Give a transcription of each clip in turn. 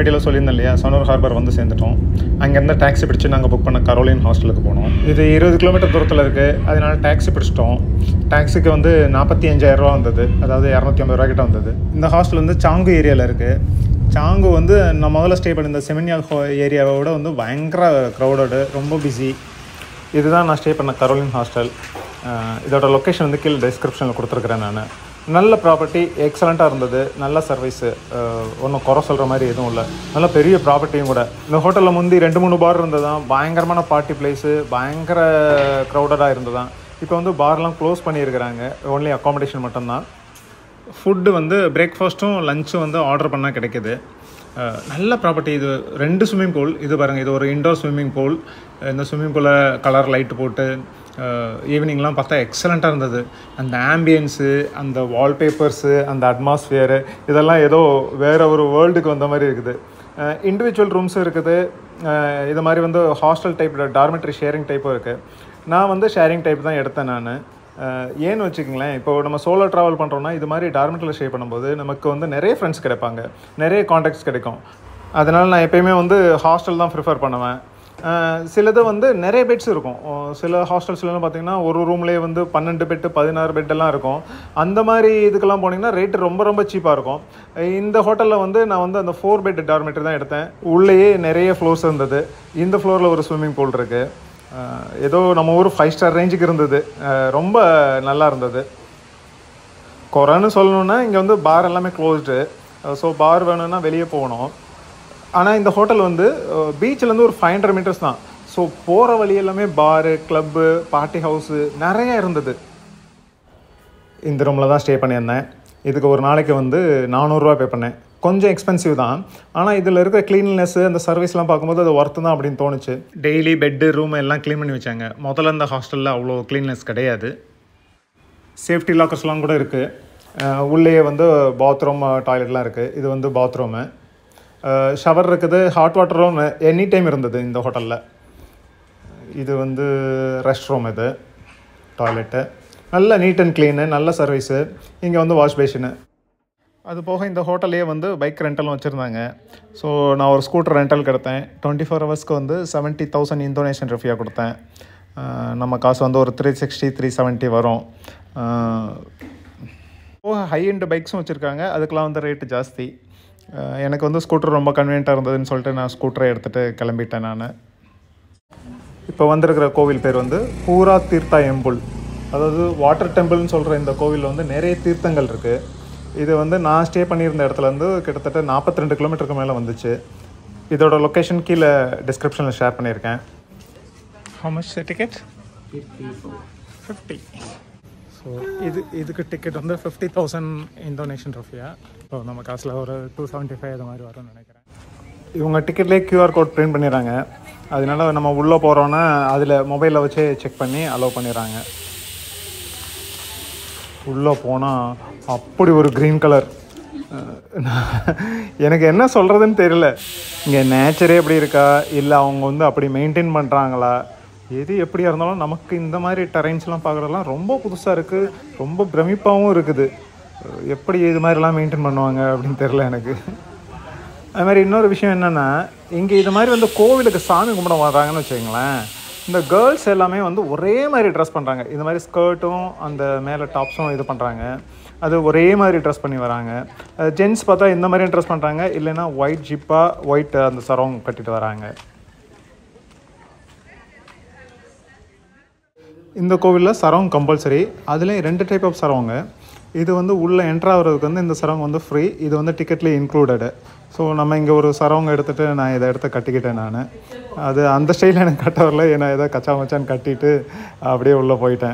வீடியோவில் சொல்லியிருந்தேன் இல்லையா சனூர் ஹார்பர் வந்து சேர்ந்துட்டோம் அங்கேருந்து டாக்ஸி பிடிச்சி நாங்கள் புக் பண்ண கரோலின் ஹாஸ்டலுக்கு போனோம் இது இருபது கிலோமீட்டர் தூரத்தில் இருக்குது அதனால டாக்ஸி பிடிச்சிட்டோம் டாக்ஸிக்கு வந்து நாற்பத்தி அஞ்சாயிரரூவா வந்தது அதாவது இரநூத்தி ஐம்பது ரூபா கிட்ட வந்தது இந்த ஹாஸ்டல் வந்து சாங்கு ஏரியாவில் இருக்குது சாங்கு வந்து நான் முதல்ல ஸ்டே பண்ணியிருந்த செமினியா ஏரியாவை விட வந்து பயங்கர க்ரௌடடு ரொம்ப பிஸி இதுதான் நான் ஸ்டே பண்ண கரோலின் ஹாஸ்டல் அஹ் இதோட லொக்கேஷன் வந்து கீழே டிஸ்கிரிப்ஷனில் கொடுத்துருக்குறேன் நான் நல்ல ப்ராப்பர்ட்டி எக்ஸலண்ட்டாக இருந்தது நல்ல சர்வீஸு ஒன்றும் குறை சொல்கிற மாதிரி எதுவும் இல்லை நல்ல பெரிய ப்ராப்பர்ட்டியும் கூட இந்த ஹோட்டலில் முந்தி ரெண்டு மூணு பார் இருந்ததான் பயங்கரமான பார்ட்டி பிளேஸு பயங்கர க்ரௌடடாக இருந்ததான் இப்போ வந்து பார்லாம் க்ளோஸ் பண்ணியிருக்கிறாங்க ஒன்லி அக்காமடேஷன் மட்டும்தான் ஃபுட்டு வந்து பிரேக்ஃபாஸ்ட்டும் லஞ்சும் வந்து ஆர்டர் பண்ணால் கிடைக்குது அஹ் நல்ல ப்ராப்பர்ட்டி இது ரெண்டு ஸ்விம்மிங் பூல் இது பாருங்கள் இது ஒரு இண்டோர் ஸ்விம்மிங் பூல் இந்த ஸ்விம்மிங் பூலில் கலர் லைட் போட்டு ஈவினிங்லாம் பார்த்தா எக்ஸலண்ட்டாக இருந்தது அந்த ஆம்பியன்ஸு அந்த வால்பேப்பர்ஸு அந்த அட்மாஸ்ஃபியரு இதெல்லாம் ஏதோ வேறு ஒரு வேர்ல்டுக்கு வந்த மாதிரி இருக்குது இண்டிவிஜுவல் ரூம்ஸும் இருக்குது அஹ் இது மாதிரி வந்து ஹாஸ்டல் டைப் டார்மெட்ரி ஷேரிங் டைப்பும் இருக்குது நான் வந்து ஷேரிங் டைப் தான் எடுத்தேன் நான் ஏன்னு வச்சுக்கங்களேன் இப்போ நம்ம சோலோ ட்ராவல் பண்ணுறோன்னா இது மாதிரி டார்மெட்டில் ஷே பண்ணும்போது நமக்கு வந்து நிறைய ஃப்ரெண்ட்ஸ் கிடைப்பாங்க நிறைய காண்டாக்ட்ஸ் கிடைக்கும் அதனால் நான் எப்பயுமே வந்து ஹாஸ்டல் தான் ப்ரிஃபர் பண்ணுவேன் அஹ் சிலது வந்து நிறைய பெட்ஸ் இருக்கும் அஹ் சில ஹாஸ்டல்ஸ்லாம் பார்த்தீங்கன்னா ஒரு ரூம்லேயே வந்து பன்னெண்டு பெட்டு பதினாறு பெட்டெல்லாம் இருக்கும் அந்த மாதிரி இதுக்கெல்லாம் போனீங்கன்னா ரேட்டு ரொம்ப ரொம்ப சீப்பாக இருக்கும் இந்த ஹோட்டலில் வந்து நான் வந்து அந்த ஃபோர் பெட் டார்மெட்ரி தான் எடுத்தேன் உள்ளேயே நிறைய ஃப்ளோர்ஸ் இருந்தது இந்த ஃப்ளோரில் ஒரு ஸ்விம்மிங் பூல் இருக்குது அஹ் ஏதோ நம்ம ஊர் ஃபைவ் ஸ்டார் ரேஞ்சுக்கு இருந்தது அஹ் ரொம்ப நல்லா இருந்தது குறைன்னு சொல்லணுன்னா இங்கே வந்து பார் எல்லாமே க்ளோஸ்டு ஸோ பார் வேணும்னா வெளியே போகணும் ஆனால் இந்த ஹோட்டல் வந்து பீச்சிலேருந்து ஒரு ஃபைவ் ஹண்ட்ரட் மீட்டர்ஸ் தான் ஸோ போகிற வழி எல்லாமே பாரு கிளப்பு பார்ட்டி ஹவுஸு நிறைய இருந்தது இந்த ரூமில் தான் ஸ்டே பண்ணியிருந்தேன் இதுக்கு ஒரு நாளைக்கு வந்து நானூறுரூவா பே பண்ணேன் கொஞ்சம் எக்ஸ்பென்சிவ் தான் ஆனால் இதில் இருக்கிற க்ளீன்னஸ்ஸு அந்த சர்வீஸ்லாம் பார்க்கும்போது அது ஒர்த்து தான் அப்படின்னு தோணுச்சு டெய்லி பெட்டு ரூம் எல்லாம் க்ளீன் பண்ணி வச்சாங்க முதல்ல இந்த ஹாஸ்டலில் அவ்வளோ க்ளீன்னஸ் கிடையாது சேஃப்டி லாக்கர்ஸ்லாம் கூட இருக்குது உள்ளேயே வந்து பாத்ரூம் டாய்லெட்லாம் இருக்குது இது வந்து பாத்ரூமு ஷவர் இருக்குது ஹாட் வாட்டரும் எனி டைம் இருந்தது இந்த ஹோட்டலில் இது வந்து ரெஸ்ட் ரூம் இது டாய்லெட்டு நல்ல நீட் அண்ட் க்ளீனு நல்ல சர்வீஸு இங்கே வந்து வாஷ் பேஷனு அது போக இந்த ஹோட்டல்லே வந்து பைக் ரெண்டலும் வச்சுருந்தாங்க ஸோ நான் ஒரு ஸ்கூட்டர் ரெண்டலுக்கு எடுத்தேன் டுவெண்ட்டி ஃபோர் ஹவர்ஸ்க்கு வந்து செவன்ட்டி தௌசண்ட் இந்தோனேஷன் ருஃபியாக கொடுத்தேன் அஹ் நம்ம காசு வந்து ஒரு த்ரீ சிக்ஸ்டி த்ரீ செவன்ட்டி வரும் அஹ் போக ஹை எண்ட் பைக்ஸும் வச்சுருக்காங்க அதுக்கெலாம் வந்து ரேட்டு ஜாஸ்தி அஹ் எனக்கு வந்து ஸ்கூட்டர் ரொம்ப கன்வீனியண்ட்டாக இருந்ததுன்னு சொல்லிட்டு நான் ஸ்கூட்டரை எடுத்துகிட்டு கிளம்பிட்டேன் நான் இப்போ வந்திருக்கிற கோவில் பேர் வந்து பூரா தீர்த்தா எம்புல் அதாவது வாட்டர் டெம்பிள்னு சொல்கிற இந்த கோவிலில் வந்து நிறைய தீர்த்தங்கள் இருக்குது இது வந்து நான் ஸ்டே பண்ணியிருந்த இடத்துலேருந்து கிட்டத்தட்ட நாற்பத்தி ரெண்டு கிலோமீட்டருக்கு மேலே வந்துச்சு இதோட லொக்கேஷன் கீழே டிஸ்கிரிப்ஷனில் ஷேர் பண்ணியிருக்கேன் how much ticket fifty so இது இதுக்கு டிக்கெட் வந்து fifty thousand Indonesian rupiah so நம்ம காசில் ஒரு டூ செவன்ட்டி ஃபைவ் அது மாதிரி வரும்னு நினைக்கிறேன் இவங்க டிக்கெட்லேயே கியூஆர் கோட் பிரிண்ட் பண்ணிடுறாங்க அதனால நம்ம உள்ளே போகிறோன்னா அதில் மொபைலில் வச்சே செக் பண்ணி அலோவ் பண்ணிடுறாங்க உள்ளே போனால் அப்படி ஒரு க்ரீன் கலர் எனக்கு என்ன சொல்கிறதுன்னு தெரியல இங்கே நேச்சரே எப்படி இருக்கா இல்லை அவங்க வந்து அப்படி மெயின்டைன் பண்ணுறாங்களா எது எப்படியா இருந்தாலும் நமக்கு இந்த மாதிரி டெரைன்ஸ்லாம் பார்க்குறதெல்லாம் ரொம்ப புதுசாக இருக்குது ரொம்ப பிரமிப்பாகவும் இருக்குது எப்படி இது மாதிரிலாம் மெயின்டைன் பண்ணுவாங்க அப்படின்னு தெரில எனக்கு அது மாதிரி இன்னொரு விஷயம் என்னென்னா இங்கே இது மாதிரி வந்து கோவிலுக்கு சாமி கும்பிட வர்றாங்கன்னு வச்சுக்கோங்களேன் இந்த கேர்ள்ஸ் எல்லாமே வந்து ஒரே மாதிரி ட்ரெஸ் பண்ணுறாங்க இந்த மாதிரி ஸ்கர்ட்டும் அந்த மேலே டாப்ஸும் இது பண்ணுறாங்க அது ஒரே மாதிரி ட்ரெஸ் பண்ணி வராங்க ஜென்ஸ் பார்த்தா இந்த மாதிரி ட்ரெஸ் பண்ணுறாங்க இல்லைன்னா ஒயிட் ஜிப்பாக ஒயிட் அந்த சரம் கட்டிட்டு வராங்க இந்த கோவிலில் சரவம் கம்பல்சரி அதுலேயும் ரெண்டு டைப் ஆஃப் சரவங்க இது வந்து உள்ளே என்ட்ரு ஆகிறதுக்கு வந்து இந்த சரவங்க வந்து ஃப்ரீ இது வந்து டிக்கெட்லேயே இன்க்ளூடடு ஸோ நம்ம இங்கே ஒரு சரவங்க எடுத்துகிட்டு நான் இதை எடுத்து கட்டிக்கிட்டேன் நான் அது அந்த ஸ்டைலில் எனக்கு கட்ட வரல ஏன்னா ஏதோ கச்சா மச்சான்னு கட்டிட்டு அப்படியே உள்ளே போயிட்டேன்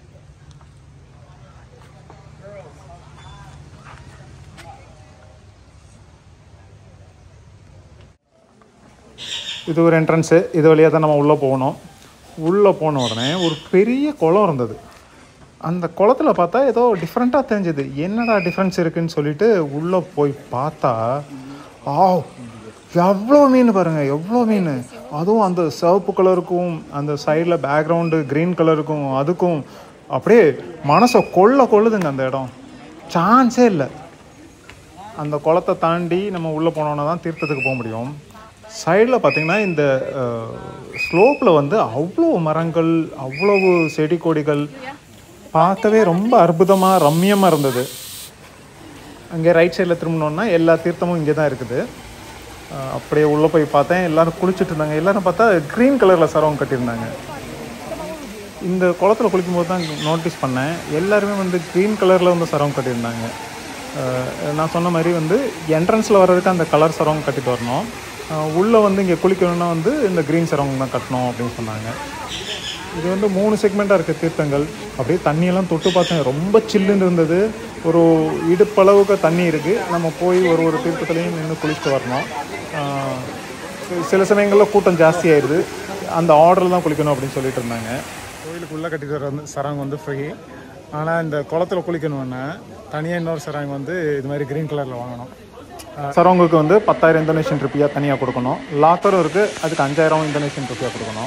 இது ஒரு என்ட்ரன்ஸு இது வழியாக தான் நம்ம உள்ளே போகணும் உள்ளே போன உடனே ஒரு பெரிய குளம் இருந்தது அந்த குளத்துல பார்த்தா ஏதோ டிஃப்ரெண்ட்டாக தெரிஞ்சது என்னடா டிஃப்ரென்ஸ் இருக்குன்னு சொல்லிட்டு உள்ளே போய் பார்த்தா ஆ எவ்வளோ மீன் பாருங்கள் எவ்வளோ மீன் அதுவும் அந்த சிவப்பு கலருக்கும் அந்த சைடில் பேக்ரவுண்டு க்ரீன் கலருக்கும் அதுக்கும் அப்படியே மனசை கொள்ள கொள்ளுதுங்க அந்த இடம் சான்ஸே இல்லை அந்த குளத்தை தாண்டி நம்ம உள்ளே போனோன்னா தான் தீர்த்தத்துக்கு போக முடியும் சைடில் பார்த்திங்கன்னா இந்த ஸ்லோப்பில் வந்து அவ்வளோ மரங்கள் அவ்வளவு செடி கொடிகள் பார்க்கவே ரொம்ப அற்புதமாக ரம்மியமாக இருந்தது அங்கே ரைட் சைடில் திரும்பினோன்னா எல்லா தீர்த்தமும் இங்கே தான் இருக்குது அஹ் அப்படியே உள்ளே போய் பார்த்தேன் எல்லாரும் குளிச்சுட்டு இருந்தாங்க எல்லாரும் பார்த்தா க்ரீன் கலரில் சரவம் கட்டியிருந்தாங்க இந்த குளத்துல குளிக்கும்போது தான் நோட்டீஸ் பண்ணேன் எல்லாருமே வந்து க்ரீன் கலரில் வந்து சரவம் கட்டியிருந்தாங்க அஹ் நான் சொன்ன மாதிரி வந்து என்ட்ரன்ஸில் வர்றதுக்கு அந்த கலர் சரவம் கட்டிட்டு வரணும் உள்ளே வந்து இங்கே குளிக்கணும்னா வந்து இந்த க்ரீன் சரவம் தான் கட்டணும் அப்படின்னு சொன்னாங்க இது வந்து மூணு செக்மெண்ட்டாக இருக்குது தீர்த்தங்கள் அப்படியே தண்ணியெல்லாம் தொட்டு பார்த்தேன் ரொம்ப சில்லுன்னு இருந்தது ஒரு இடுப்பளவுக்கு தண்ணி இருக்குது நம்ம போய் ஒரு ஒரு தீர்த்தத்துலேயும் நின்று குளிச்சுட்டு வரணும் ஆஹ் சி- சில சமயங்களில் கூட்டம் ஜாஸ்தி ஆயிடுது அந்த ஆர்டரில் தான் குளிக்கணும் அப்படின்னு சொல்லிட்டு இருந்தாங்க கோயிலுக்குள்ளே கட்டிட்டு வர வந்து சராங் வந்து ஃப்ரீ ஆனால் இந்த குளத்துல குளிக்கணும்னா தனியாக இன்னொரு சராங் வந்து இது மாதிரி க்ரீன் கலரில் வாங்கணும் சரவங்களுக்கு வந்து பத்தாயிரம் இந்தோனேஷியன் ருப்பியாக தனியாக கொடுக்கணும் லாக்கரும் இருக்குது அதுக்கு அஞ்சாயிரம் இந்தோனேஷியன் ருப்பியாக கொடுக்கணும்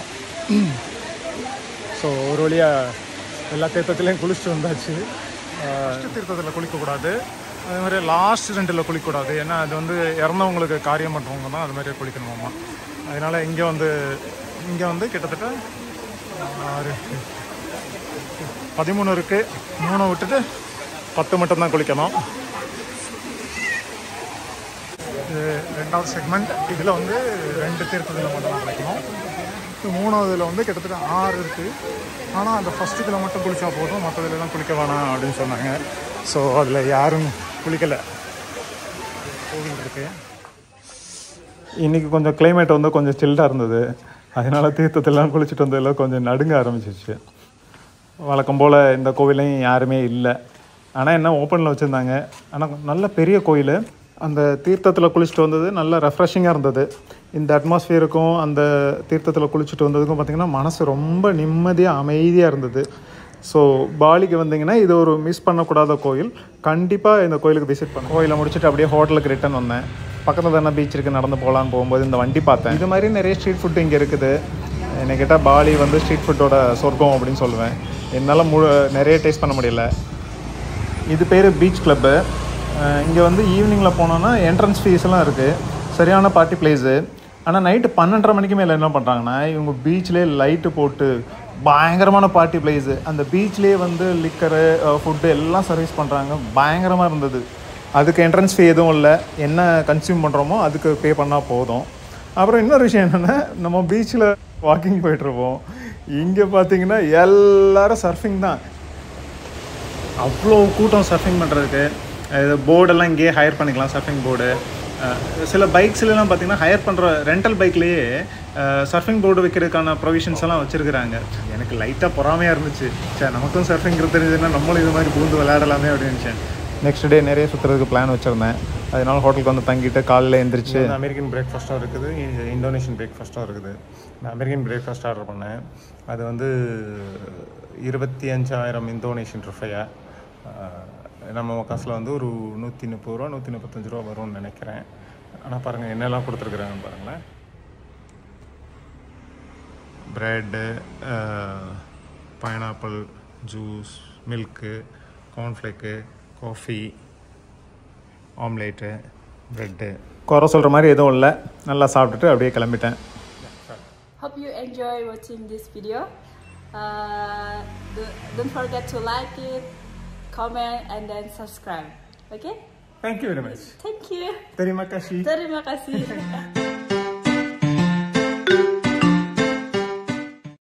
ஸோ ஒரு வழியாக எல்லா தீர்த்தத்துலேயும் குளிச்சுட்டு வந்தாச்சு ஃபஸ்ட்டு தீர்த்தத்தில் குளிக்கக்கூடாது அதே மாதிரி லாஸ்ட் ரெண்டில் குளிக்கக்கூடாது ஏன்னா அது வந்து இறந்தவங்களுக்கு காரியம் பண்ணுறவங்க தான் அது மாதிரியே குளிக்கணுமாமா அதனால் இங்கே வந்து இங்கே வந்து கிட்டத்தட்ட ஆறு பதிமூணு இருக்குது மூணை விட்டுட்டு பத்து மட்டும்தான் குளிக்கணும் இது ரெண்டாவது செக்மெண்ட் இதில் வந்து ரெண்டு தீர்த்தத்தில் மட்டும் தான் குளிக்கணும் இது மூணாவதுல வந்து கிட்டத்தட்ட ஆறு இருக்குது ஆனால் அந்த ஃபஸ்ட் இதில் மட்டும் குளிச்சா போதும் மற்ற இதுலலாம் குளிக்க வேணாம் அப்படின்னு சொன்னாங்க ஸோ அதில் யாரும் குளிக்கலை கோவில் இருக்கு இன்றைக்கி கொஞ்சம் கிளைமேட் வந்து கொஞ்சம் சில்டாக இருந்தது அதனால தீர்த்தத்தெல்லாம் குளிச்சுட்டு வந்ததில் கொஞ்சம் நடுங்க ஆரம்பிச்சிச்சு வழக்கம் போல் இந்த கோவிலையும் யாருமே இல்லை ஆனால் என்ன ஓப்பனில் வச்சுருந்தாங்க ஆனால் நல்ல பெரிய கோயில் அந்த தீர்த்தத்தில் குளிச்சுட்டு வந்தது நல்ல ரெஃப்ரெஷிங்காக இருந்தது இந்த அட்மாஸ்ஃபியருக்கும் அந்த தீர்த்தத்தில் குளிச்சுட்டு வந்ததுக்கும் பார்த்திங்கன்னா மனசு ரொம்ப நிம்மதியாக அமைதியாக இருந்தது ஸோ பாலிக்கு வந்தீங்கன்னா இது ஒரு மிஸ் பண்ணக்கூடாத கோயில் கண்டிப்பாக இந்த கோயிலுக்கு விசிட் பண்ண கோயிலை முடிச்சுட்டு அப்படியே ஹோட்டலுக்கு ரிட்டர்ன் வந்தேன் பக்கத்தில் தானே பீச் இருக்குது நடந்து போகலான்னு போகும்போது இந்த வண்டி பார்த்தேன் இது மாதிரி நிறைய ஸ்ட்ரீட் ஃபுட்டு இங்கே இருக்குது என்னை கேட்டால் பாலி வந்து ஸ்ட்ரீட் ஃபுட்டோட சொர்க்கம் அப்படின்னு சொல்லுவேன் என்னால் முழு நிறைய டேஸ்ட் பண்ண முடியல இது பேர் பீச் கிளப்பு இங்கே வந்து ஈவினிங்கில் போனோன்னா என்ட்ரன்ஸ் ஃபீஸ் எல்லாம் இருக்குது சரியான பார்ட்டி பிளேஸு ஆனால் நைட்டு பன்னெண்டரை மணிக்கு மேலே என்ன பண்ணுறாங்கன்னா இவங்க பீச்லேயே லைட்டு போட்டு பயங்கரமான பார்ட்டி பிளேஸு அந்த பீச்லேயே வந்து லிக்கரு ஃபுட்டு எல்லாம் சர்வீஸ் பண்ணுறாங்க பயங்கரமாக இருந்தது அதுக்கு என்ட்ரன்ஸ் ஃபீ எதுவும் இல்லை என்ன கன்சியூம் பண்ணுறோமோ அதுக்கு பே பண்ணால் போதும் அப்புறம் இன்னொரு விஷயம் என்னென்னா நம்ம பீச்சில் வாக்கிங் போயிட்டுருப்போம் இங்கே பார்த்தீங்கன்னா எல்லாரும் சர்ஃபிங் தான் அவ்வளோ கூட்டம் சர்ஃபிங் பண்ணுறதுக்கு இது போர்டெல்லாம் இங்கேயே ஹையர் பண்ணிக்கலாம் சர்ஃபிங் போர்டு சில பைக்ஸ்லாம் பார்த்தீங்கன்னா ஹையர் பண்ணுற ரெண்டல் பைக்லேயே சர்ஃபிங் போர்டு வைக்கிறதுக்கான ப்ரொவிஷன்ஸ் எல்லாம் வச்சுருக்குறாங்க எனக்கு லைட்டாக பொறாமையாக இருந்துச்சு சரி நமக்கும் சர்ஃபிங் தெரிஞ்சதுன்னா நம்மளும் இது மாதிரி பூந்து விளையாடலாமே அப்படின்னு நினச்சேன் நெக்ஸ்ட் டே நிறைய சுற்றுறதுக்கு பிளான் வச்சுருந்தேன் அதனால ஹோட்டலுக்கு வந்து தங்கிட்டு காலையில் எழுந்திரிச்சு அமெரிக்கன் பிரேக்ஃபாஸ்ட்டாக இருக்குது இந்தோனேஷியன் பிரேக்ஃபாஸ்ட்டாக இருக்குது நான் அமெரிக்கன் பிரேக்ஃபாஸ்ட் ஆர்டர் பண்ணேன் அது வந்து இருபத்தி அஞ்சாயிரம் இந்தோனேஷியன் ருஃபையா நம்ம காசில் வந்து ஒரு நூற்றி முப்பது ரூபா நூற்றி முப்பத்தஞ்சு ரூபா வரும்னு நினைக்கிறேன் ஆனால் பாருங்கள் என்னெல்லாம் கொடுத்துருக்குறாங்கன்னு பாருங்களேன் bread pineapple juice milk cornflake coffee omelette bread குறை சொல்கிற மாதிரி எதுவும் இல்லை நல்லா சாப்பிட்டுட்டு அப்படியே கிளம்பிட்டேன் Hope you enjoy watching this video. Uh, do- don't forget to like it, comment, and then subscribe. Okay? Thank you very much Thank you. தெரியுமா காஷி Terima kasih.